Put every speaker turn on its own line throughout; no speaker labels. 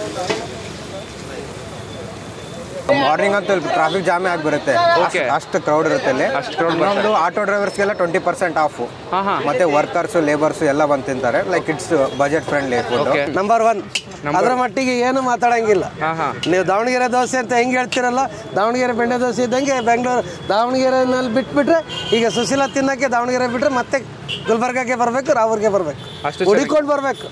Morning ಅಂತೂ traffic ಜಾಮೇ ಆಗಿ ಬರುತ್ತೆ
Okay.
ಅಷ್ಟು ಕ್ರೌಡ್ ಇರುತ್ತೆ ಇಲ್ಲಿ
ಅಷ್ಟ್ crowd
ಇನ್ನೊಂದು ಆಟೋ ಡ್ರೈವರ್ಸ್ಗೆಲ್ಲ ಟ್ವೆಂಟಿ ಪರ್ಸೆಂಟ್ ಆಫ್
ಹಾ ಹಾ
ಮತ್ತೆ ವರ್ಕರ್ಸ್ ಲೇಬರ್ಸ್ ಎಲ್ಲ ಬಂದು ತಿಂತಾರೆ like it's budget friendly food
okay
number one ಅದ್ರ ಮಟ್ಟಿಗೆ ಏನು ಮಾತಾಡಂಗಿಲ್ಲ
ಹಾ ಹಾ
ನೀವು ದಾವಣಗೆರೆ ದೋಸೆ ಅಂತ ಹೆಂಗೆ ಹೇಳ್ತಿರಲ್ಲ ದಾವಣಗೆರೆ ಬೆಣ್ಣೆ ದೋಸೆ ಇದ್ದಂಗೆ ಬೆಂಗಳೂರು ದಾವಣಗೆರೆನಲ್ಲಿ ಬಿಟ್ಬಿಟ್ರೆ ಈಗ ಸುಶೀಲ ತಿನ್ನಕ್ಕೆ ದಾವಣಗೆರೆ ಬಿಟ್ರೆ ಮತ್ತೆ ಗುಲ್ಬರ್ಗಕ್ಕೆ ಬರಬೇಕು ರಾವೂರ್ಗೆ ಬರಬೇಕು
ಅಷ್ಟು
ಹುಡಿಕೊಂಡು ಬರಬೇಕು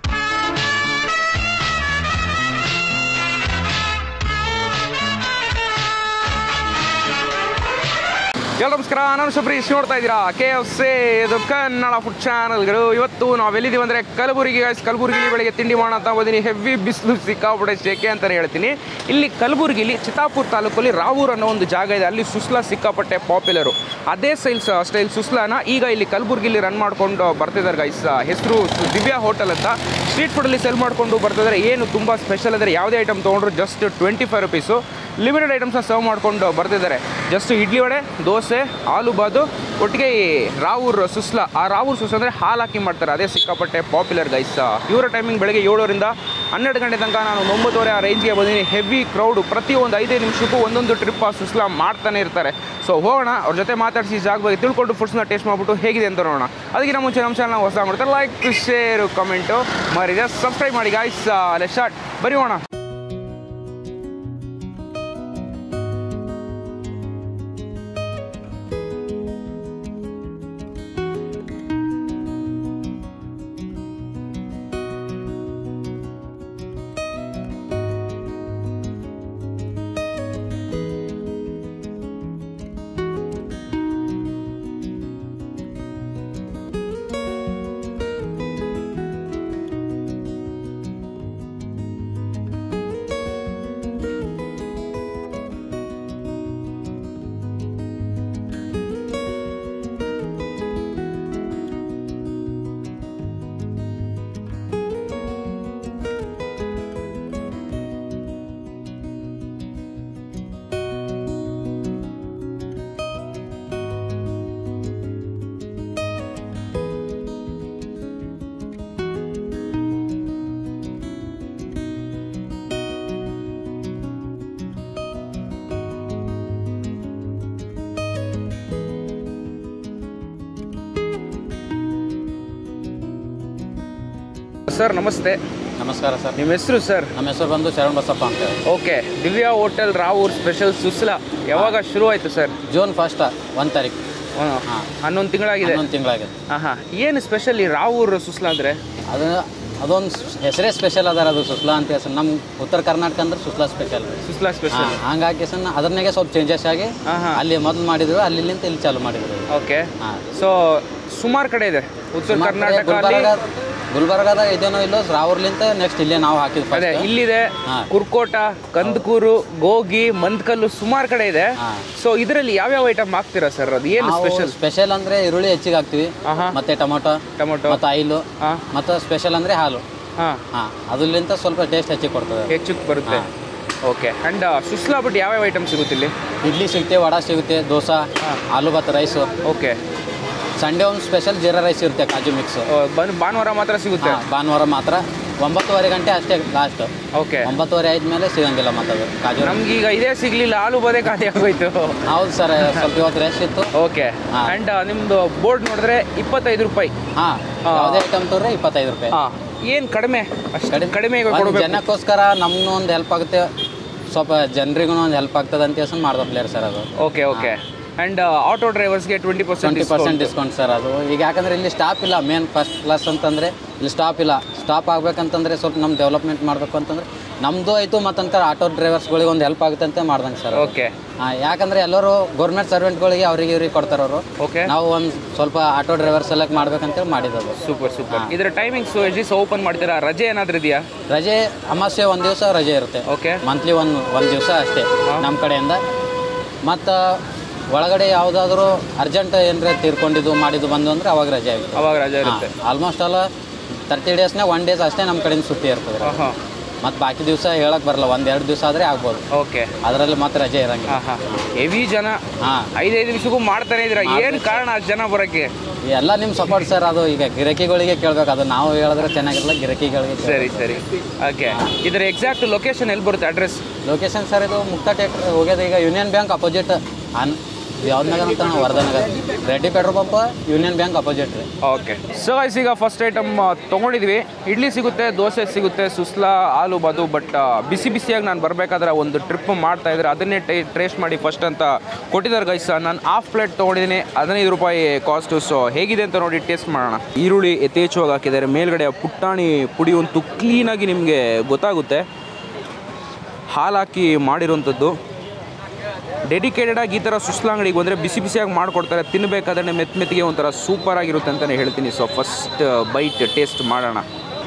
ಎಲ್ಲ ನಮಸ್ಕಾರ ನಾನು ಸುಬ್ರೀಶ್ ನೋಡ್ತಾ ಇದ್ದೀರಾ ಕೆ ಎಫ್ ಸಿ ಇದು ಕನ್ನಡ ಫುಡ್ ಚಾನಲ್ಗಳು ಇವತ್ತು ನಾವು ಎಲ್ಲಿದ್ದೀವಿ ಅಂದರೆ ಕಲಬುರಗಿ guys. ಕಲಬುರಗಿಲಿ ಬೆಳಗ್ಗೆ ತಿಂಡಿ ಮಾಡೋಣ ಅಂತ ಹೋದಿನಿ ಹೆವಿ ಬಿಸಿಲು ಸಿಕ್ಕಾಪಟ್ಟೆ ಶೆಕೆ ಅಂತಲೇ ಹೇಳ್ತೀನಿ ಇಲ್ಲಿ ಕಲಬುರಗಿಲಿ ಚಿತ್ತಾಪುರ ತಾಲೂಕಲ್ಲಿ ರಾವೂರ್ ಅನ್ನೋ ಒಂದು ಜಾಗ ಇದೆ ಅಲ್ಲಿ ಸುಸ್ಲಾ ಸಿಕ್ಕಾಪಟ್ಟೆ ಪಾಪ್ಯುಲರು ಅದೇ ಸ್ಟೈಲ್ಸ್ ಸ್ಟೈಲ್ ಸುಸ್ಲಾನ ಈಗ ಇಲ್ಲಿ ಕಲಬುರಗಿಲಿ ರನ್ ಮಾಡ್ಕೊಂಡು ಬರ್ತಿದ್ದಾರೆ ಗೈಸ್ ಹೆಸರು ದಿವ್ಯಾ ಹೋಟೆಲ್ ಅಂತ ಸ್ಟ್ರೀಟ್ ಫುಡಲ್ಲಿ ಸೆಲ್ ಮಾಡಿಕೊಂಡು ಬರ್ತಿದ್ದಾರೆ ಏನು ತುಂಬ ಸ್ಪೆಷಲ್ ಅಂದರೆ ಯಾವುದೇ ಐಟಮ್ ತೊಗೊಂಡ್ರು just twenty five rupees limited ಐಟಮ್ಸ್ನ ಸರ್ವ್ ಮಾಡ್ಕೊಂಡು ಬರ್ತಿದ್ದಾರೆ ಜಸ್ಟ್ ಇಡ್ಲಿ ವಡೆ ದೋಸೆ ಆಲೂ ಬಾದು ಒಟ್ಟಿಗೆ ಈ ರಾವೂರ್ ಸುಸ್ಲಾ ಆ ರಾವೂರ್ ಸುಸ್ಲಾ ಅಂದರೆ ಹಾಲು ಹಾಕಿ ಮಾಡ್ತಾರೆ ಅದೇ ಸಿಕ್ಕಾಪಟ್ಟೆ ಪಾಪ್ಯುಲರ್ ಗೈಸ್ ಇವರ ಟೈಮಿಂಗ್ ಬೆಳಗ್ಗೆ ಏಳರಿಂದ ಹನ್ನೆರಡು ಗಂಟೆ ತನಕ ನಾನು ಒಂದು ಒಂಬತ್ತುವರೆ ಆ ರೇಂಜ್ಗೆ ಬಂದಿದ್ದೀನಿ ಹೆವಿ ಕ್ರೌಡು ಪ್ರತಿ ಒಂದು ಐದೈದು ನಿಮಿಷಕ್ಕೂ ಒಂದೊಂದು ಟ್ರಿಪ್ ಆ ಸುಸ್ಲಾ ಮಾಡ್ತಾನೆ ಇರ್ತಾರೆ ಸೊ ಹೋಗೋಣ ಅವ್ರ ಜೊತೆ ಮಾತಾಡಿಸಿ ಜಾಗ ಬಗ್ಗೆ ತಿಳ್ಕೊಂಡು ಫುಡ್ಸ್ನ ಟೇಸ್ಟ್ ಮಾಡ್ಬಿಟ್ಟು ಹೇಗಿದೆ ಅಂತ ನೋಡೋಣ ಅದಕ್ಕಿಂತ ಮುಂಚೆ ನಮ್ಮ ಚಾನಲ್ ಹೊಸ ಮಾಡ್ತಾರೆ ಲೈಕ್ ಶೇರು ಕಮೆಂಟು ಮರಿದೆ ಸಬ್ಸ್ಕ್ರೈಬ್ ಮಾಡಿ ಗಾಯ್ಸ್ ಅಲ್ಲೇ ಸ್ಟಾರ್ಟ್ ಬರೀ ಹೋಣ ಸರ್ ನಮಸ್ತೆ
ನಮಸ್ಕಾರ ಸರ್
ನಿಮ್ಮ ಹೆಸರು ಸರ್
ನಮ್ಮ ಹೆಸರು ಬಂದು ಶರಣ್ ಬಸಪ್ಪ ಅಂತ ಹೇಳಿ
okay Divya hotel Ravoor special ಸುಸ್ಲಾ ಯಾವಾಗ ಶುರು ಆಯಿತು ಸರ್
ಜೂನ್ ಫಸ್ಟ್ ಒಂದು ತಾರೀಕು
ಹನ್ನೊಂದು ತಿಂಗಳಾಗಿದೆ
ಹನ್ನೊಂದು ತಿಂಗಳಾಗಿದೆ
ಹಾಂ ಹಾಂ ಏನು ಸ್ಪೆಷಲ್ ಈ ರಾವೂರ್ ಸುಸ್ಲಾ ಅಂದರೆ
ಅದು ಅದೊಂದು ಹೆಸರೇ ಸ್ಪೆಷಲ್ ಅದಾರ ಅದು ಸುಸ್ಲಾ ಅಂತ ಹೆಸರು ನಮ್ಮ ಉತ್ತರ ಕರ್ನಾಟಕ ಅಂದ್ರೆ ಸುಸ್ಲಾ ಸ್ಪೆಷಲ್
ಸುಸ್ಲಾ ಸ್ಪೆಷಲ್
ಹಂಗಾಗಿ ಸಣ್ಣ ಅದ್ರನಾಗೆ ಸ್ವಲ್ಪ ಚೇಂಜಸ್ ಆಗಿ
ಹಾಂ ಹಾಂ
ಅಲ್ಲಿ ಮೊದಲು ಮಾಡಿದ್ರು ಅಲ್ಲಿಂದ ಇಲ್ಲಿ ಚಾಲು ಮಾಡಿದ್ರು
ಓಕೆ
ಹಾಂ
ಸೊ ಸುಮಾರು ಕಡೆ ಇದೆ ಉತ್ತರ ಕರ್ನಾಟಕ
ಗುಲ್ಬರ್ಗ ಗುಲ್ಬರ್ಗದಾಗ ಇದೇನೋ ಇಲ್ಲೋ ರಾವೂರ್ಲಿಂತ ನೆಕ್ಸ್ಟ್ ಇಲ್ಲೇ ನಾವು ಹಾಕಿದ್ವಿ
ಅದೇ
ಫಸ್ಟ್
ಇಲ್ಲಿದೆ
ಹಾ.
ಕುರ್ಕೋಟ ಕಂದಕೂರು ಗೋಗಿ ಮಂದ್ಕಲ್ಲು ಸುಮಾರು ಕಡೆ ಇದೆ
ಹಾ.
ಸೊ ಇದರಲ್ಲಿ ಯಾವ್ಯಾವ ಐಟಮ್ ಹಾಕ್ತೀರಾ ಸರ್ ಅದು ಏನು
ನಾವು
ಸ್ಪೆಷಲ್
ಸ್ಪೆಷಲ್ ಅಂದ್ರೆ ಈರುಳ್ಳಿ ಹೆಚ್ಚಿಗೆ ಹಾಕ್ತಿವಿ
ಆಹಾ.
ಮತ್ತೆ ಟೊಮೊಟೊ
ಟೊಮೊಟೊ
ಮತ್ತೆ ಆಯಿಲು
ಹಾ
ಮತ್ತೆ ಸ್ಪೆಷಲ್ ಅಂದ್ರೆ ಹಾಲು
ಹಾ
ಹಾಂ ಅದ್ರಲಿಂತ ಸ್ವಲ್ಪ ಟೇಸ್ಟ್ ಹೆಚ್ಚಿಗೆ ಕೊಡ್ತದೆ
ಹೆಚ್ಚು ಬರುತ್ತೆ
ಹಾ.
ಓಕೆ ಅಂಡ್ ಸುಸ್ಲಾ ಬಿಟ್ಟು ಯಾವ್ಯಾವ ಐಟಮ್ ಸಿಗುತ್ತೆ ಇಲ್ಲಿ
ಇಡ್ಲಿ ಸಿಗುತ್ತೆ ವಡಾ ಸಿಗುತ್ತೆ ದೋಸೆ ಆಲೂ ಭಾತ್ ರೈಸು
ಓಕೆ
ಸಂಡೇ ಒಂದು ಸ್ಪೆಷಲ್ ಜೀರಾ ರೈಸ್ ಇರುತ್ತೆ ಕಾಜು ಮಿಕ್ಸ್
ಬಂದು ಭಾನುವಾರ ಮಾತ್ರ ಸಿಗುತ್ತೆ
ಭಾನುವಾರ ಮಾತ್ರ ಒಂಬತ್ತುವರೆ ಗಂಟೆ ಅಷ್ಟೇ ಲಾಸ್ಟ್
ಓಕೆ
ಒಂಬತ್ತುವರೆ ಆದ್ಮೇಲೆ ಸಿಗಂಗಿಲ್ಲ ಮತ್ತದು ಕಾಜು
ನಮ್ಗೀಗ ಇದೇ ಸಿಗ್ಲಿಲ್ಲ ಆಲೂ ಬದೇ ಖಾಲಿ ಆಗೋಯ್ತು
ಹೌದು ಸರ್ ಸ್ವಲ್ಪ ಇವತ್ತು ರೆಸ್ಟ್ ಇತ್ತು
ಓಕೆ
ಹಾ.
ಅಂಡ್ ನಿಮ್ದು ಬೋರ್ಡ್ ನೋಡಿದ್ರೆ ಇಪ್ಪತ್ತೈದು ರೂಪಾಯಿ
ಹಾಂ
ಹಾ.
ಯಾವುದೇ ಐಟಮ್ ತೋರ್ರೆ ಇಪ್ಪತ್ತೈದು ರೂಪಾಯಿ
ಹಾ ಏನು ಕಡಿಮೆ ಅಷ್ಟು
ಕಡಿಮೆ
ಕಡಿಮೆ
ಒಂದ್
ಕೊಡಬೇಕು
ಜನಕ್ಕೋಸ್ಕರ ನಮ್ಗೂ ಒಂದು ಹೆಲ್ಪ್ ಆಗುತ್ತೆ ಸ್ವಲ್ಪ ಜನರಿಗೂ ಒಂದು ಹೆಲ್ಪ್ ಆಗ್ತದೆ ಅಂತ ಹೇಳಿ ಮಾಡ್ದೋ ಪ್ಲೇಯರ್ ಸರ್ ಅದು
ಓಕೆ ಓಕೆ ಅಂಡ್ ಆಟೋ ಡ್ರೈವರ್ಸ್ಗೆ twenty percent
twenty percent discount sir ಅದು ಈಗ ಯಾಕಂದ್ರೆ ಇಲ್ಲಿ ಸ್ಟಾಪ್ ಇಲ್ಲ ಮೇನ್ ಫಸ್ಟ್ ಕ್ಲಾಸ್ ಅಂತಂದ್ರೆ ಇಲ್ಲಿ ಸ್ಟಾಪ್ ಇಲ್ಲ ಸ್ಟಾಪ್ ಆಗ್ಬೇಕಂತಂದ್ರೆ ಸ್ವಲ್ಪ ನಮ್ಮ ಡೆವಲಪ್ಮೆಂಟ್ ಮಾಡಬೇಕು ಅಂತಂದ್ರೆ ನಮ್ಮದು ಆಯಿತು ಮತ್ತಂತ ಆಟೋ ಡ್ರೈವರ್ಸ್ಗಳಿಗೆ ಒಂದು ಹೆಲ್ಪ್ ಆಗುತ್ತೆ ಅಂತ ಮಾಡ್ದಂಗೆ ಸರ್
ಓಕೆ
ಹಾಂ ಯಾಕಂದ್ರೆ ಎಲ್ಲರೂ ಗೌರ್ಮೆಂಟ್ ಸರ್ವೆಂಟ್ಗಳಿಗೆ ಅವ್ರಿಗೆ ಇವ್ರಿಗೆ ಕೊಡ್ತಾರೆ ಅವರು
ಓಕೆ
ನಾವು ಒಂದು ಸ್ವಲ್ಪ ಆಟೋ ಡ್ರೈವರ್ ಸೆಲೆಕ್ಟ್ ಮಾಡ್ಬೇಕಂತೇಳಿ ಮಾಡಿದ್ದು
ಸೂಪರ್ ಸೂಪರ್ ಇದರ ಟೈಮಿಂಗ್ಸ್ ಎಷ್ಟು ದಿವಸ ಓಪನ್ ಮಾಡ್ತೀರಾ ರಜೆ ಏನಾದ್ರೂ ಇದೆಯಾ
ರಜೆ ಅಮಾವಾಸ್ಯೆ ಒಂದು ದಿವಸ ರಜೆ ಇರುತ್ತೆ
ಓಕೆ
ಮಂತ್ಲಿ ಒಂದು ಒಂದು ದಿವಸ ಅಷ್ಟೇ ನಮ್ಮ ಕಡೆಯಿಂದ ಮತ್ತು ಒಳಗಡೆ ಯಾವುದಾದ್ರೂ ಅರ್ಜೆಂಟ್ ಏನರ ತೀರ್ಕೊಂಡಿದ್ದು ಮಾಡಿದ್ದು ಬಂದು ಅಂದರೆ ಅವಾಗ ರಜೆ ಆಗುತ್ತೆ
ಅವಾಗ ರಜೆ ಇರುತ್ತೆ
ಆಲ್ಮೋಸ್ಟ್ ಅಲ್ಲ ತರ್ಟಿ ಡೇಸ್ನೇ ಒನ್ ಡೇಸ್ ಅಷ್ಟೇ ನಮ್ಮ ಕಡೆಯಿಂದ ಸುಟ್ಟಿ ಇರ್ತದೆ
ಹಾಂ
ಮತ್ತು ಬಾಕಿ ದಿವಸ ಹೇಳಕ್ ಬರಲ್ಲ ಒಂದ್ ಎರಡು ದಿವಸ ಆದ್ರೆ ಆಗ್ಬೋದು
ಓಕೆ
ಅದರಲ್ಲಿ ಮಾತ್ರ ರಜೆ ಇರಂಗಿಲ್ಲ
ಹಾಂ ಹಾಂ ಹೆವಿ ಜನ
ಹಾ
ಐದೈದು ನಿಮಿಷಕ್ಕೂ ಮಾಡ್ತಾನೆ ಇದ್ದೀರಾ ಏನು ಕಾರಣ ಅಷ್ಟು ಜನ ಬರೋಕ್ಕೆ
ಎಲ್ಲ ನಿಮ್ಮ ಸಪೋರ್ಟ್ ಸರ್ ಅದು ಈಗ ಗಿರಕಿಗಳಿಗೆ ಕೇಳ್ಬೇಕು ಅದು ನಾವು ಹೇಳಿದ್ರೆ ಚೆನ್ನಾಗಿರಲ್ಲ ಗಿರಕಿಗಳಿಗೆ
ಸರಿ ಸರಿ ಓಕೆ ಇದರ ಎಕ್ಸಾಕ್ಟ್ ಲೊಕೇಶನ್ ಎಲ್ಲಿ ಬರುತ್ತೆ ಅಡ್ರೆಸ್
ಲೊಕೇಶನ್ ಸರ್ ಇದು ಮುಕ್ತ ಥಿಯೇಟ್ರ್ ಹೋಗ್ಯದ ಈಗ ಯೂನಿಯನ್ ಬ್ಯಾಂಕ್ ಅಪೋಸಿಟ್ ಅನ್ ಯಾವ್ದು ನಗರ ಅಂತ ನಾವು Vardhanagar Reddy petrol pump union bank opposite ರೀ
ಓಕೆ ಸೊ ಗೈಸ್ ಈಗ ಫಸ್ಟ್ ಐಟಮ್ ತೊಗೊಂಡಿದ್ವಿ ಇಡ್ಲಿ ಸಿಗುತ್ತೆ ದೋಸೆ ಸಿಗುತ್ತೆ ಸುಸ್ಲಾ ಆಲೂ ಬಾದು ಬಟ್ ಬಿಸಿ ಬಿಸಿಯಾಗಿ ನಾನು ಬರಬೇಕಾದ್ರೆ ಒಂದು ಟ್ರಿಪ್ ಮಾಡ್ತಾ ಇದ್ರೆ ಅದನ್ನೇ ಟೈ ಟ್ರೇಸ್ಟ್ ಮಾಡಿ ಫಸ್ಟ್ ಅಂತ ಕೊಟ್ಟಿದ್ದಾರೆ ಗೈಸ್ ನಾನು ಹಾಫ್ ಪ್ಲೇಟ್ ತೊಗೊಂಡಿದ್ದೀನಿ ಹದಿನೈದು ರೂಪಾಯಿ ಕಾಸ್ಟು ಸೊ ಹೇಗಿದೆ ಅಂತ ನೋಡಿ ಟೇಸ್ಟ್ ಮಾಡೋಣ ಈರುಳ್ಳಿ ಯಥೇಚ್ಛವಾಗಿ ಹಾಕಿದ್ದಾರೆ ಮೇಲ್ಗಡೆ ಆ ಪುಟ್ಟಾಣಿ ಪುಡಿ ಒಂದು ಕ್ಲೀನಾಗಿ ನಿಮಗೆ ಗೊತ್ತಾಗುತ್ತೆ ಹಾಲು ಹಾಕಿ ಮಾಡಿರೋಂಥದ್ದು ಡೆಡಿಕೇಟೆಡ್ ಆಗಿ ಈ ಥರ ಸುಸ್ಲ ಅಂಗಡಿಗೆ ಬಂದರೆ ಬಿಸಿ ಬಿಸಿಯಾಗಿ ಮಾಡಿಕೊಡ್ತಾರೆ ತಿನ್ನಬೇಕಾದ್ರೆ ಮೆತ್ತ ಮೆತ್ತಿಗೆ ಒಂಥರ ಸೂಪರ್ ಆಗಿರುತ್ತೆ ಅಂತಲೇ ಹೇಳ್ತೀನಿ ಸೊ ಫಸ್ಟ್ ಬೈಟ್ ಟೇಸ್ಟ್ ಮಾಡೋಣ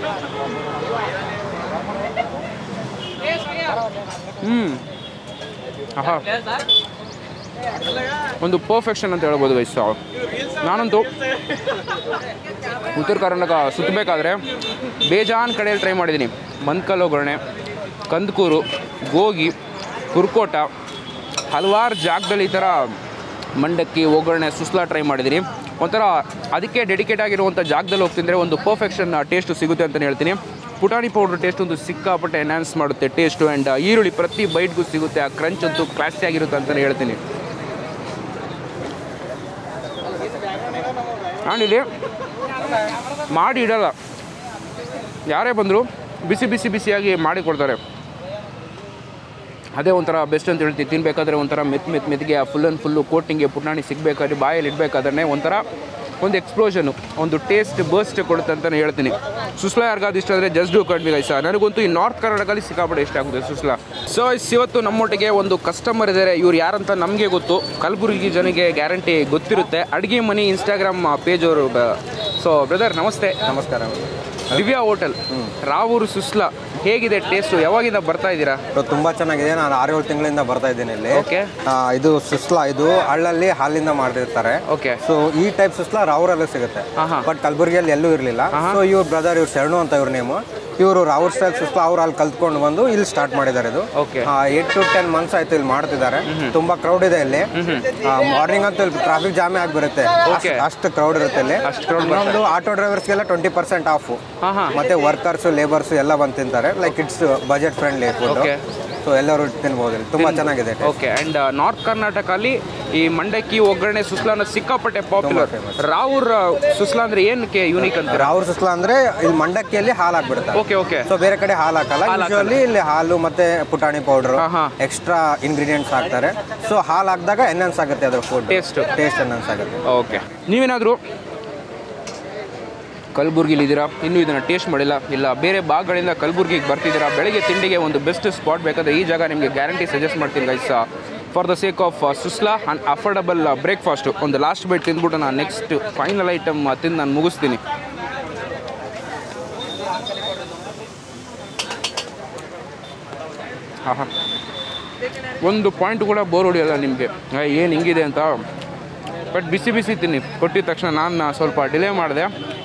ಹ್ಞೂ ಆಹಾ ಒಂದು ಪರ್ಫೆಕ್ಷನ್ ಅಂತ ಹೇಳ್ಬೋದು ಗೈಸ್ ನಾನಂತೂ ಉತ್ತರ ಕರ್ನಾಟಕ ಸುತ್ತಬೇಕಾದ್ರೆ ಬೇಜಾನ್ ಕಡೆಯಲ್ಲಿ ಟ್ರೈ ಮಾಡಿದ್ದೀನಿ ಮಂತ್ಕಲ್ ಒಗ್ಗರಣೆ ಕಂದಕೂರು ಗೋಗಿ ಕುರ್ಕೋಟ ಹಲವಾರು ಜಾಗದಲ್ಲಿ ಈ ಥರ ಮಂಡಕ್ಕಿ ಒಗ್ಗರಣೆ ಸುಸ್ಲಾ ಟ್ರೈ ಮಾಡಿದ್ದೀನಿ ಒಂಥರ ಅದಕ್ಕೆ ಡೆಡಿಕೇಟ್ ಆಗಿರುವಂಥ ಜಾಗದಲ್ಲಿ ಹೋಗ್ತಿದ್ರೆ ಒಂದು ಪರ್ಫೆಕ್ಷನ್ ಟೇಸ್ಟು ಸಿಗುತ್ತೆ ಅಂತಲೇ ಹೇಳ್ತೀನಿ ಪುಟಾಣಿ ಪೌಡ್ರ್ ಟೇಸ್ಟ್ ಒಂದು ಸಿಕ್ಕಾಪಟ್ಟೆ ಎನ್ಹಾನ್ಸ್ ಮಾಡುತ್ತೆ ಟೇಸ್ಟು ಆ್ಯಂಡ್ ಈರುಳ್ಳಿ ಪ್ರತಿ ಬೈಟ್ಗೂ ಸಿಗುತ್ತೆ ಆ ಕ್ರಂಚ್ ಅಂತೂ ಕ್ಲಾಸಿ ಆಗಿರುತ್ತೆ ಅಂತಲೇ ಹೇಳ್ತೀನಿ ಆ್ಯಂಡ್ ಇಲ್ಲಿ ಮಾಡಿ ಇಡಲ್ಲ ಯಾರೇ ಬಂದರೂ ಬಿಸಿ ಬಿಸಿ ಬಿಸಿಯಾಗಿ ಮಾಡಿ ಕೊಡ್ತಾರೆ ಅದೇ ಒಂಥರ ಬೆಸ್ಟ್ ಅಂತ ಹೇಳ್ತೀವಿ ತಿನ್ಬೇಕಾದ್ರೆ ಒಂಥರ ಮೆತ್ ಮೆತ್ ಮೆತ್ತಿಗೆ ಆ ಫುಲ್ ಆ್ಯಂಡ್ ಫುಲ್ಲು ಕೋಟಿಂಗ್ಗೆ ಪುಟಾಣಿ ಸಿಗಬೇಕಾದ್ರೆ ಬಾಯಲ್ಲಿ ಇಡಬೇಕಾದ್ರೆ ಒಂಥರ ಒಂದು ಎಕ್ಸ್ಪ್ಲೋಷನು ಒಂದು ಟೇಸ್ಟ್ ಬರ್ಸ್ಟ್ ಕೊಡುತ್ತೆ ಅಂತಲೇ ಹೇಳ್ತೀನಿ ಸುಸ್ಲಾ ಯಾರಿಗಾದ್ರು ಇಷ್ಟ ಅಂದರೆ ಜಸ್ಟ್ ಡೂ ಕಡ್ಮಿ ಗೈಸ ನನಗಂತೂ ಈ ನಾರ್ತ್ ಕರ್ನಾಟಕದಲ್ಲಿ ಸಿಕ್ಕಾಪಟ್ಟೆ ಇಷ್ಟ ಆಗುತ್ತೆ ಸುಸ್ಲಾ ಸೊ ಇವತ್ತು ನಮ್ಮೊಟ್ಟಿಗೆ ಒಂದು ಕಸ್ಟಮರ್ ಇದ್ದಾರೆ ಇವ್ರು ಯಾರಂತ ನಮಗೆ ಗೊತ್ತು ಕಲಬುರಗಿ ಜನಗೆ ಗ್ಯಾರಂಟಿ ಗೊತ್ತಿರುತ್ತೆ ಅಡುಗೆ ಮನಿ ಇನ್ಸ್ಟಾಗ್ರಾಮ್ ಪೇಜ್ ಅವರು ಸೊ ಬ್ರದರ್ ನಮಸ್ತೆ
ನಮಸ್ಕಾರ
ದಿವ್ಯಾ ಹೋಟೆಲ್ ರಾವೂರು ಸುಸ್ಲಾ ಹೇಗಿದೆ ಟೇಸ್ಟು ಯಾವಾಗಿಂದ ಬರ್ತಾ ಇದ್ದೀರಾ
ಇದು ತುಂಬಾ ಚೆನ್ನಾಗಿದೆ ನಾನು ಆರು ಏಳು ತಿಂಗಳಿಂದ ಬರ್ತಾ ಇದ್ದೀನಿ ಇಲ್ಲಿ
ಓಕೆ
ಆ, ಇದು ಸುಸ್ಲಾ ಇದು ಹಳ್ಳಲ್ಲಿ ಹಾಲಿಂದ ಮಾಡಿರ್ತಾರೆ
ಓಕೆ
ಸೊ ಈ ಟೈಪ್ ಸುಸ್ಲಾ ರಾವ್ರಲ್ಲೂ ಸಿಗುತ್ತೆ
ಆಹಾ.
ಬಟ್ ಕಲಬುರಗಿಯಲ್ಲಿ ಎಲ್ಲೂ ಇರಲಿಲ್ಲ ಸೊ ಇವ್ರ ಬ್ರದರ್ ಇವ್ರು ಶರಣು ಅಂತ ಇವ್ರ ನೇಮು ಇವರು ರಾವ್ರ ಸ್ಟೈಲ್ ಸುಸ್ಲಾ ಅವ್ರು ಅಲ್ಲಿ ಕಲ್ತ್ಕೊಂಡು ಬಂದು ಇಲ್ಲಿ ಸ್ಟಾರ್ಟ್ ಮಾಡಿದ್ದಾರೆ ಇದು
Okay.
Eight to ten months ಆಯ್ತು ಇಲ್ಲಿ ಮಾಡ್ತಿದ್ದಾರೆ ತುಂಬಾ ಕ್ರೌಡ್ ಇದೆ ಇಲ್ಲಿ ಮಾರ್ನಿಂಗ್ ಅಂತೂ ಇಲ್ಲಿ ಟ್ರಾಫಿಕ್ ಜಾಮೇ ಆಗಿಬಿಡುತ್ತೆ
Okay.
ಅಷ್ಟು ಕ್ರೌಡ್ ಇರುತ್ತೆ ಇಲ್ಲಿ
ಅಷ್ಟ್ crowd
ಇನ್ನೊಂದು ಆಟೋ ಡ್ರೈವರ್ಸ್ಗೆಲ್ಲ ಟ್ವೆಂಟಿ ಪರ್ಸೆಂಟ್ ಆಫ್
ಹಾಂ ಹಾಂ
ಮತ್ತೆ ವರ್ಕರ್ಸ್ ಲೇಬರ್ಸ್ ಎಲ್ಲ ಬಂದು ತಿಂತಾರೆ like it's budget friendly food
Okay.
So ಎಲ್ಲರೂ ತಿನ್ಬೋದು ಇಲ್ಲಿ ತುಂಬಾ ಚೆನ್ನಾಗಿದೆ taste.
ಓಕೆ ಅಂಡ್ ನಾರ್ತ್ ಕರ್ನಾಟಕಲ್ಲಿ ಈ ಮಂಡಕ್ಕಿ ಒಗ್ಗರಣೆ ಸುಸ್ಲಾನ ಸಿಕ್ಕಾಪಟ್ಟೆ ಪಾಪ್ಯುಲರ್ ರಾವೂರ್ ಸುಸ್ಲಾ ಅಂದ್ರೆ ಏನಕ್ಕೆ ಯೂನಿಕ್ ಅಂತೀರಾ
ರಾವ್ರ ಸುಸ್ಲಾ ಅಂದ್ರೆ ಇಲ್ಲಿ ಮಂಡಕ್ಕಿಯಲ್ಲಿ ಹಾಲು ಹಾಕ್ಬಿಡ್ತಾರೆ
ಓಕೆ ಓಕೆ
ಸೊ ಬೇರೆ ಕಡೆ ಹಾಲು ಹಾಕಲ್ಲ ಯೂಶುವಲಿ ಇಲ್ಲಿ ಹಾಲು ಮತ್ತೆ ಪುಟಾಣಿ ಪೌಡರ್
ಆಹಾ.
ಎಕ್ಸ್ಟ್ರಾ ಇಂಗ್ರೀಡಿಯೆಂಟ್ಸ್ ಹಾಕ್ತಾರೆ ಸೊ ಹಾಲು ಹಾಕಿದಾಗ ಎನ್ಹಾನ್ಸ್ ಆಗುತ್ತೆ ಅದ್ರ ಫುಡ್
Taste.
ಟೇಸ್ಟ್ ಎನ್ಹಾನ್ಸ್ ಆಗುತ್ತೆ
ಓಕೆ ನೀವೇನಾದರೂ ಕಲಬುರ್ಗಿಲಿ ಇದ್ದೀರಾ ಇನ್ನೂ ಇದನ್ನು ಟೇಸ್ಟ್ ಮಾಡಿಲ್ಲ ಇಲ್ಲ ಬೇರೆ ಭಾಗಗಳಿಂದ ಕಲಬುರ್ಗಿಗೆ ಬರ್ತಿದ್ದೀರಾ ಬೆಳಗ್ಗೆ ತಿಂಡಿಗೆ ಒಂದು ಬೆಸ್ಟ್ ಸ್ಪಾಟ್ ಬೇಕಾದ್ರೆ ಈ ಜಾಗ ನಿಮಗೆ ಗ್ಯಾರಂಟಿ ಸಜೆಸ್ಟ್ ಮಾಡ್ತೀನಿ guys for the sake of ಸುಸ್ಲಾ ಆ್ಯಂಡ್ ಅಫೋರ್ಡಬಲ್ ಬ್ರೇಕ್ಫಾಸ್ಟು ಒಂದು ಲಾಸ್ಟ್ ಬೈಟ್ ತಿಂದ್ಬಿಟ್ಟು ನಾನು ನೆಕ್ಸ್ಟ್ ಫೈನಲ್ ಐಟಮ್ ತಿಂದು ನಾನು ಮುಗಿಸ್ತೀನಿ ಆಹಾ ಒಂದು ಪಾಯಿಂಟ್ ಕೂಡ ಬೋರ್ ಹೊಡಿಯಲ್ಲ ನಿಮಗೆ ಏನು ಹಿಂಗಿದೆ ಅಂತ ಬಟ್ ಬಿಸಿ ಬಿಸಿ ತಿನ್ನಿ ಕೊಟ್ಟಿದ ತಕ್ಷಣ ನಾನು ಸ್ವಲ್ಪ ಡಿಲೇ ಮಾಡಿದೆ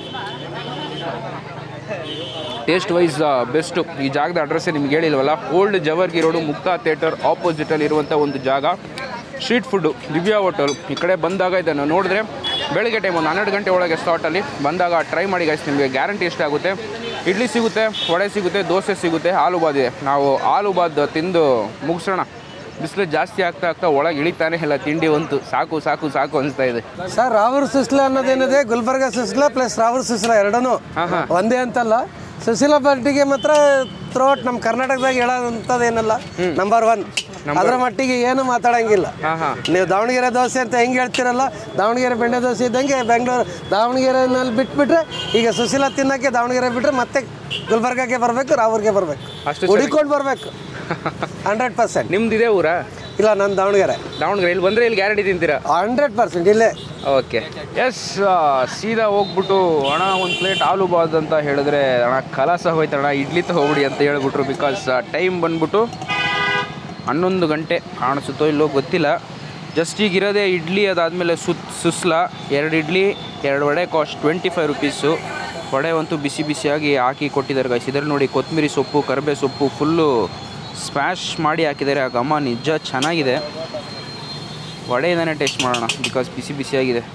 ಟೇಸ್ಟ್ ವೈಸ್ ಬೆಸ್ಟು ಈ ಜಾಗದ ಅಡ್ರೆಸ್ಸೇ ನಿಮ್ಗೆ ಹೇಳಿಲ್ವಲ್ಲ old Jevargi road Mukta theatre ಆಪೋಸಿಟಲ್ಲಿ ಇರುವಂಥ ಒಂದು ಜಾಗ ಸ್ಟ್ರೀಟ್ ಫುಡ್ಡು ದಿವ್ಯಾ ಹೋಟೆಲ್ ಈ ಕಡೆ ಬಂದಾಗ ಇದನ್ನು ನೋಡಿದ್ರೆ ಬೆಳಗ್ಗೆ ಟೈಮ್ ಒಂದು ಹನ್ನೆರಡು ಗಂಟೆ ಒಳಗೆ ಸ್ಟಾರ್ಟಲ್ಲಿ ಬಂದಾಗ ಟ್ರೈ ಮಾಡಿ ಗೈಸ್ ನಿಮಗೆ ಗ್ಯಾರಂಟಿ ಇಷ್ಟ ಆಗುತ್ತೆ ಇಡ್ಲಿ ಸಿಗುತ್ತೆ ವಡೆ ಸಿಗುತ್ತೆ ದೋಸೆ ಸಿಗುತ್ತೆ ಆಲೂ ಬಾದ್ ಇದೆ ನಾವು ಆಲೂ ಬಾದ್ ತಿಂದು ಮುಗಿಸೋಣ ಬಿಸಿಲು ಜಾಸ್ತಿ ಆಗ್ತಾ ಆಗ್ತಾ ಒಳಗೆ ಇಳಿತಾನೆ ಇಲ್ಲ ತಿಂಡಿ ಒಂತು ಸಾಕು ಸಾಕು ಸಾಕು ಅನಿಸ್ತಾ ಇದೆ
ಸರ್ ರಾವೂರ್ ಸುಸ್ಲ ಅನ್ನೋದೇನಿದೆ ಗುಲ್ಬರ್ಗ ಸುಸ್ಲ ಪ್ಲಸ್ ರಾವೂರ್ ಸುಸ್ಲ ಎರಡೂ
ಹಾಂ ಹಾಂ
ಒಂದೇ ಅಂತಲ್ಲ ಸುಶೀಲ ಪಾರ್ಟಿಗೆ ಮಾತ್ರ ಥ್ರೋಟ್ ನಮ್ಮ ಕರ್ನಾಟಕದಾಗ ಹೇಳೋಂಥದ್ದು ಏನಲ್ಲ ನಂಬರ್ ಒನ್ ಅದ್ರ ಮಟ್ಟಿಗೆ ಏನು ಮಾತಾಡಂಗಿಲ್ಲ
ಹಾಂ ಹಾಂ
ನೀವು ದಾವಣಗೆರೆ ದೋಸೆ ಅಂತ ಹೆಂಗೆ ಹೇಳ್ತಿರಲ್ಲ ದಾವಣಗೆರೆ ಬೆಣ್ಣೆ ದೋಸೆ ಇದ್ದಂಗೆ ಬೆಂಗಳೂರು ದಾವಣಗೆರೆನಲ್ಲಿ ಬಿಟ್ಬಿಟ್ರೆ ಈಗ ಸುಶೀಲ ತಿನ್ನಕ್ಕೆ ದಾವಣಗೆರೆ ಬಿಟ್ರೆ ಮತ್ತೆ ಗುಲ್ಬರ್ಗಕ್ಕೆ ಬರಬೇಕು ರಾವೂರ್ಗೆ ಬರಬೇಕು
ಅಷ್ಟು
ಹುಡಿಕೊಂಡು ಬರಬೇಕು ಹಂಡ್ರೆಡ್ ಪರ್ಸೆಂಟ್
ನಿಮ್ದಿದೆ ಊರಾ
ಇಲ್ಲ ನನ್ನ ದಾವಣಗೆರೆ
ದಾವಣಗೆರೆ ಇಲ್ಲಿ ಬಂದರೆ ಇಲ್ಲಿ ಗ್ಯಾರಂಟಿ ತಿಂತೀರಾ
ಹಂಡ್ರೆಡ್ ಪರ್ಸೆಂಟ್ ಇಲ್ಲೇ
ಓಕೆ ಎಸ್ ಸೀದಾ ಹೋಗ್ಬಿಟ್ಟು ಅಣ್ಣ ಒಂದು ಪ್ಲೇಟ್ ಆಲೂ ಬಾದ್ ಅಂತ ಹೇಳಿದ್ರೆ ಅಣ್ಣ ಕಲಾಸ ಹೋಯ್ತಣ್ಣ ಇಡ್ಲಿ ತಗೋಬಿಡಿ ಅಂತ ಹೇಳ್ಬಿಟ್ರು ಬಿಕಾಸ್ ಟೈಮ್ ಬಂದ್ಬಿಟ್ಟು ಹನ್ನೊಂದು ಗಂಟೆ ಕಾಣಿಸುತ್ತೋ ಇಲ್ಲೋ ಗೊತ್ತಿಲ್ಲ ಜಸ್ಟ್ ಈಗ ಇರೋದೇ ಇಡ್ಲಿ ಅದಾದಮೇಲೆ ಸುತ್ ಸುಸ್ಲ ಎರಡು ಇಡ್ಲಿ ಎರಡು vada cost twenty five rupees vada ಅಂತೂ ಬಿಸಿ ಬಿಸಿಯಾಗಿ ಹಾಕಿ ಕೊಟ್ಟಿದ್ದಾರೆ ಗೈಸ್ ಇದರಲ್ಲಿ ನೋಡಿ ಕೊತ್ತಂಬರಿ ಸೊಪ್ಪು ಕರಿಬೇ ಸೊಪ್ಪು ಫುಲ್ಲು ಸ್ಮ್ಯಾಶ್ ಮಾಡಿ ಹಾಕಿದ್ದಾರೆ ಆ ಘಮ ನಿಜ ಚೆನ್ನಾಗಿದೆ ವಡೆಯಿಂದನೇ ಟೇಸ್ಟ್ ಮಾಡೋಣ ಬಿಕಾಸ್ ಬಿಸಿ ಬಿಸಿಯಾಗಿದೆ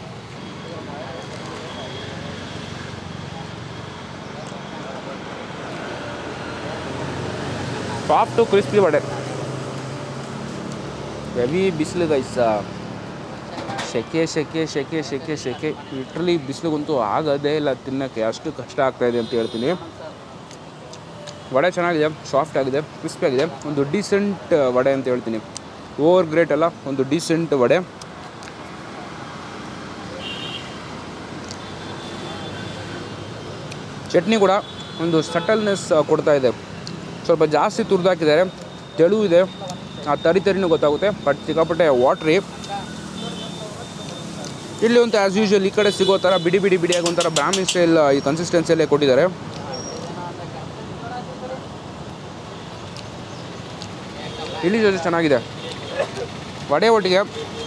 ಸಾಫ್ಟು ಕ್ರಿಸ್ಪಿ ವಡೆ ಹೆವಿ ಬಿಸಿಲು ಗೈಸ ಸೆಕೆ ಸೆಕೆ ಸೆಕೆ ಸೆಕೆ ಸೆಕೆ ಲಿಟ್ರಲಿ ಬಿಸಿಲಿಗಂತೂ ಆಗೋದೇ ಇಲ್ಲ ತಿನ್ನೋಕ್ಕೆ ಅಷ್ಟು ಕಷ್ಟ ಆಗ್ತಾಯಿದೆ ಅಂತ ಹೇಳ್ತೀನಿ ವಡೆ ಚೆನ್ನಾಗಿದೆ ಸಾಫ್ಟ್ ಆಗಿದೆ ಕ್ರಿಸ್ಪಿ ಆಗಿದೆ ಒಂದು ಡೀಸೆಂಟ್ ವಡೆ ಅಂತ ಹೇಳ್ತೀನಿ ಓವರ್ ಗ್ರೇಟ್ ಅಲ್ಲ ಒಂದು ಡೀಸೆಂಟ್ ವಡೆ ಚಟ್ನಿ ಕೂಡ ಒಂದು ಸಟಲ್ನೆಸ್ ಕೊಡ್ತಾ ಇದೆ ಸ್ವಲ್ಪ ಜಾಸ್ತಿ ತುರಿದಾಕಿದ್ದಾರೆ ತೆಳು ಇದೆ ಆ ತರಿ ತರಿನೂ ಗೊತ್ತಾಗುತ್ತೆ ಬಟ್ ಸಿಕ್ಕಾಪಟ್ಟೆ ವಾಟ್ರಿ ಇಲ್ಲಿ ಒಂದು ಆ್ಯಸ್ ಯೂಶುವಲ್ ಈ ಕಡೆ ಸಿಗೋ ಥರ ಬಿಡಿ ಬಿಡಿ ಬಿಡಿಯಾಗಿ ಒಂಥರ ಬ್ರಾಹ್ಮಿ ಸ್ಟೈಲ್ ಈ ಕನ್ಸಿಸ್ಟೆನ್ಸಿಯಲ್ಲೇ ಕೊಟ್ಟಿದ್ದಾರೆ ಇಲ್ಲಿ ಜೊತೆ ಚೆನ್ನಾಗಿದೆ ವಡೆ ಒಟ್ಟಿಗೆ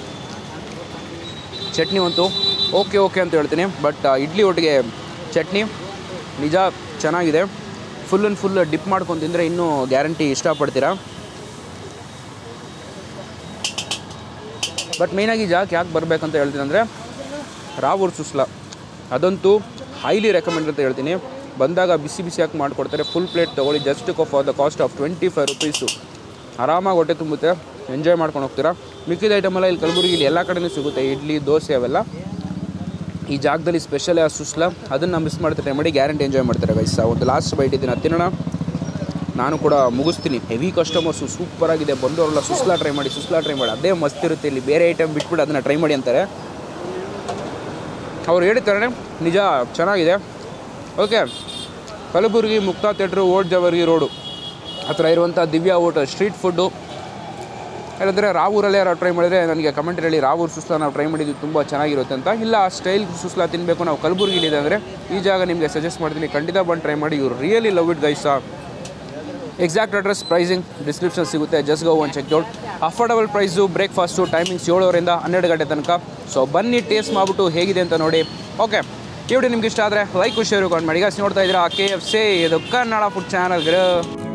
ಚಟ್ನಿ ಅಂತೂ ಓಕೆ ಓಕೆ ಅಂತ ಹೇಳ್ತೀನಿ ಬಟ್ ಇಡ್ಲಿ ಒಟ್ಟಿಗೆ ಚಟ್ನಿ ನಿಜ ಚೆನ್ನಾಗಿದೆ ಫುಲ್ ಆ್ಯಂಡ್ ಫುಲ್ ಡಿಪ್ ಮಾಡ್ಕೊಂಡು ತಿಂದರೆ ಇನ್ನೂ ಗ್ಯಾರಂಟಿ ಇಷ್ಟಪಡ್ತೀರಾ ಬಟ್ ಮೇಯ್ನಾಗಿ ಜಾಕ್ ಯಾಕೆ ಬರಬೇಕಂತ ಹೇಳ್ತೀನಿ ಅಂದರೆ ರಾವೂರ್ ಸುಸ್ಲಾ ಅದಂತೂ ಹೈಲಿ ರೆಕಮೆಂಡ್ ಅಂತ ಹೇಳ್ತೀನಿ ಬಂದಾಗ ಬಿಸಿ ಬಿಸಿ ಹಾಕಿ ಮಾಡಿಕೊಡ್ತಾರೆ ಫುಲ್ ಪ್ಲೇಟ್ ತೊಗೊಳ್ಳಿ just for the cost of twenty five rupees ಆರಾಮಾಗಿ ಹೊಟ್ಟೆ ತುಂಬುತ್ತೆ ಎಂಜಾಯ್ ಮಾಡ್ಕೊಂಡು ಹೋಗ್ತೀರಾ ಮಿಕ್ಕಿದ ಐಟಮೆಲ್ಲ ಇಲ್ಲಿ ಕಲಬುರಗಿಲಿ ಎಲ್ಲ ಕಡೆನೂ ಸಿಗುತ್ತೆ ಇಡ್ಲಿ ದೋಸೆ ಅವೆಲ್ಲ ಈ ಜಾಗದಲ್ಲಿ ಸ್ಪೆಷಲ್ ಆ ಸುಸ್ಲಾ ಅದನ್ನು ಮಿಸ್ ಮಾಡ್ತಾರೆ ಟ್ರೈ ಮಾಡಿ ಗ್ಯಾರಂಟಿ ಎಂಜಾಯ್ ಮಾಡ್ತಾರೆ ಗೈಸ್ ಒಂದು ಲಾಸ್ಟ್ ಬೈಟ್ ಇದ್ದೀನಿ ಅದು ತಿನ್ನೋಣ ನಾನು ಕೂಡ ಮುಗಿಸ್ತೀನಿ ಹೆವಿ ಕಸ್ಟಮರ್ಸು ಸೂಪರ್ ಆಗಿದೆ ಬಂದವರೆಲ್ಲ ಸುಸ್ಲಾ ಟ್ರೈ ಮಾಡಿ ಸುಸ್ಲಾ ಟ್ರೈ ಮಾಡಿ ಅದೇ ಮಸ್ತ್ ಇರುತ್ತೆ ಇಲ್ಲಿ ಬೇರೆ ಐಟಮ್ ಬಿಟ್ಬಿಟ್ಟು ಅದನ್ನು ಟ್ರೈ ಮಾಡಿ ಅಂತಾರೆ ಅವ್ರು ಹೇಳಿದ್ದಾರೆ ನಿಜ ಚೆನ್ನಾಗಿದೆ ಓಕೆ ಕಲಬುರಗಿ ಮುಕ್ತಾ ಥಿಯೇಟ್ರು ಓಟ್ ಜವರ್ಗಿ ರೋಡು ಹತ್ರ ಇರುವಂಥ ದಿವ್ಯಾ ಹೋಟೆಲ್ ಸ್ಟ್ರೀಟ್ ಫುಡ್ಡು ಇಲ್ಲಾಂದರೆ ರಾವೂರಲ್ಲೇ ಯಾರು ಟ್ರೈ ಮಾಡಿದರೆ ನನಗೆ ಕಮೆಂಟ್ ಹೇಳಿ ರಾವೂರ್ ಸುಸ್ಲಾ ನಾವು ಟ್ರೈ ಮಾಡಿದ್ವಿ ತುಂಬ ಚೆನ್ನಾಗಿರುತ್ತೆ ಅಂತ ಇಲ್ಲ ಆ ಸ್ಟೈಲ್ ಸುಸ್ಲಾ ತಿನ್ನಬೇಕು ನಾವು ಕಲಬುರಗಿಲಿದೆ ಅಂದರೆ ಈ ಜಾಗ ನಿಮಗೆ ಸಜೆಸ್ಟ್ ಮಾಡ್ತೀನಿ ಖಂಡಿತ ಬಂದು ಟ್ರೈ ಮಾಡಿ ಇವ್ರು really love it guys exact address pricing description ಸಿಗುತ್ತೆ just go one check out affordable price breakfast timings ಏಳುವರೆಯಿಂದ ಹನ್ನೆರಡು ಗಂಟೆ ತನಕ ಸೊ ಬನ್ನಿ ಟೇಸ್ಟ್ ಮಾಡಿಬಿಟ್ಟು ಹೇಗಿದೆ ಅಂತ ನೋಡಿ ಓಕೆ ಈ ವಿಡಿಯೋ ನಿಮ್ಗೆ ಇಷ್ಟ ಆದರೆ ಲೈಕ್ ಶೇರ್ ಕಮೆಂಟ್ ಮಾಡಿ ಗಾಸ್ ನೋಡ್ತಾ ಇದ್ದೀರಾ ಕೆ ಎಫ್ ಸಿ ಇದು ಕನ್ನಡ ಫುಡ್ ಚಾನಲ್